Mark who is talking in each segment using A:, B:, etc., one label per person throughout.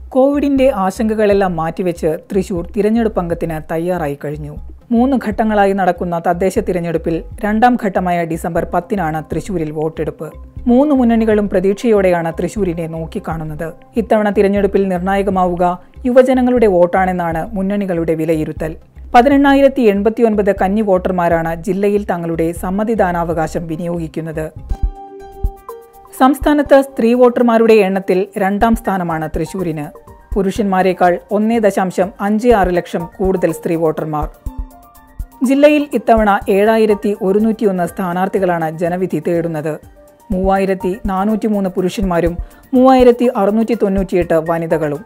A: കോവിഡിന്റെ ആശങ്കകളെല്ലാം മാറ്റിവെച്ച് തൃശൂർ തിരഞ്ഞെടുപ്പ് അംഗത്തിന് തയ്യാറായി കഴിഞ്ഞു മൂന്ന് ഘട്ടങ്ങളായി നടക്കുന്ന തദ്ദേശ തിരഞ്ഞെടുപ്പിൽ രണ്ടാം ഘട്ടമായ ഡിസംബർ പത്തിനാണ് തൃശൂരിൽ വോട്ടെടുപ്പ് മൂന്ന് മുന്നണികളും പ്രതീക്ഷയോടെയാണ് തൃശൂരിനെ നോക്കിക്കാണുന്നത് ഇത്തവണ തിരഞ്ഞെടുപ്പിൽ നിർണായകമാവുക യുവജനങ്ങളുടെ വോട്ടാണെന്നാണ് മുന്നണികളുടെ വിലയിരുത്തൽ പതിനെണ്ണായിരത്തി എൺപത്തിയൊൻപത് കന്നി വോട്ടർമാരാണ് ജില്ലയിൽ തങ്ങളുടെ സമ്മതിദാനാവകാശം വിനിയോഗിക്കുന്നത് സംസ്ഥാനത്ത് സ്ത്രീ വോട്ടർമാരുടെ എണ്ണത്തിൽ രണ്ടാം സ്ഥാനമാണ് തൃശൂരിന് പുരുഷന്മാരെക്കാൾ ഒന്നേ ദശാംശം അഞ്ച് ആറ് ലക്ഷം കൂടുതൽ സ്ത്രീ വോട്ടർമാർ ജില്ലയിൽ ഇത്തവണ ഏഴായിരത്തി ഒരുന്നൂറ്റിയൊന്ന് സ്ഥാനാർത്ഥികളാണ് ജനവിധി തേടുന്നത് മൂവായിരത്തി നാനൂറ്റി മൂന്ന് പുരുഷന്മാരും മൂവായിരത്തി അറുന്നൂറ്റി തൊണ്ണൂറ്റിയെട്ട് വനിതകളും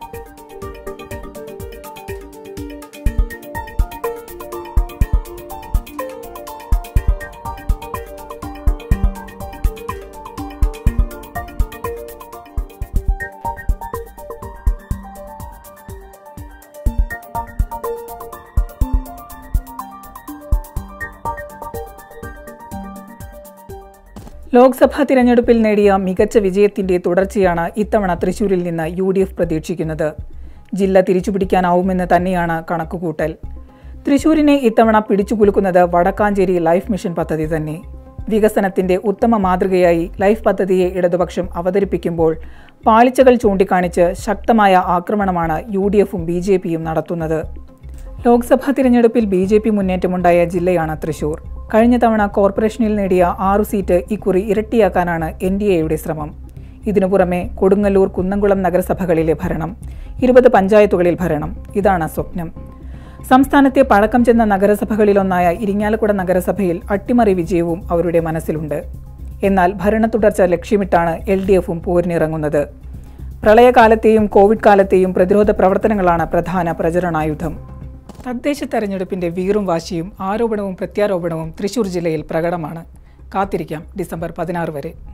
A: ലോക്സഭാ തിരഞ്ഞെടുപ്പിൽ നേടിയ മികച്ച വിജയത്തിന്റെ തുടർച്ചയാണ് ഇത്തവണ തൃശൂരിൽ നിന്ന് യു ഡി എഫ് പ്രതീക്ഷിക്കുന്നത് ജില്ല തിരിച്ചുപിടിക്കാനാവുമെന്ന് തന്നെയാണ് കണക്കുകൂട്ടൽ തൃശൂരിനെ ഇത്തവണ പിടിച്ചുകുലുക്കുന്നത് വടക്കാഞ്ചേരി ലൈഫ് മിഷൻ പദ്ധതി തന്നെ വികസനത്തിന്റെ ഉത്തമ മാതൃകയായി ലൈഫ് പദ്ധതിയെ ഇടതുപക്ഷം അവതരിപ്പിക്കുമ്പോൾ പാളിച്ചകൾ ചൂണ്ടിക്കാണിച്ച് ശക്തമായ ആക്രമണമാണ് യു ഡി എഫും ബി ജെ പിയും നടത്തുന്നത് ലോക്സഭാ തിരഞ്ഞെടുപ്പിൽ ബി ജെ പി മുന്നേറ്റമുണ്ടായ ജില്ലയാണ് തൃശൂർ കഴിഞ്ഞ തവണ കോർപ്പറേഷനിൽ നേടിയ ആറു സീറ്റ് ഇക്കുറി ഇരട്ടിയാക്കാനാണ് എൻ ഡി എയുടെ ശ്രമം ഇതിനു പുറമെ കൊടുങ്ങല്ലൂർ കുന്നംകുളം നഗരസഭകളിലെ ഭരണം ഇരുപത് പഞ്ചായത്തുകളിൽ ഭരണം ഇതാണ് സ്വപ്നം സംസ്ഥാനത്തെ പഴക്കം ചെന്ന നഗരസഭകളിലൊന്നായ ഇരിങ്ങാലക്കുട നഗരസഭയിൽ അട്ടിമറി വിജയവും അവരുടെ മനസ്സിലുണ്ട് എന്നാൽ ഭരണ തുടർച്ച ലക്ഷ്യമിട്ടാണ് എൽ ഡി എഫും പോരിനിറങ്ങുന്നത് പ്രളയകാലത്തെയും കോവിഡ് കാലത്തെയും പ്രതിരോധ പ്രവർത്തനങ്ങളാണ് പ്രധാന പ്രചരണായുധം തദ്ദേശ തെരഞ്ഞെടുപ്പിന്റെ വീറും വാശിയും ആരോപണവും പ്രത്യാരോപണവും തൃശൂർ ജില്ലയിൽ പ്രകടമാണ് കാത്തിരിക്കാം ഡിസംബർ പതിനാറ് വരെ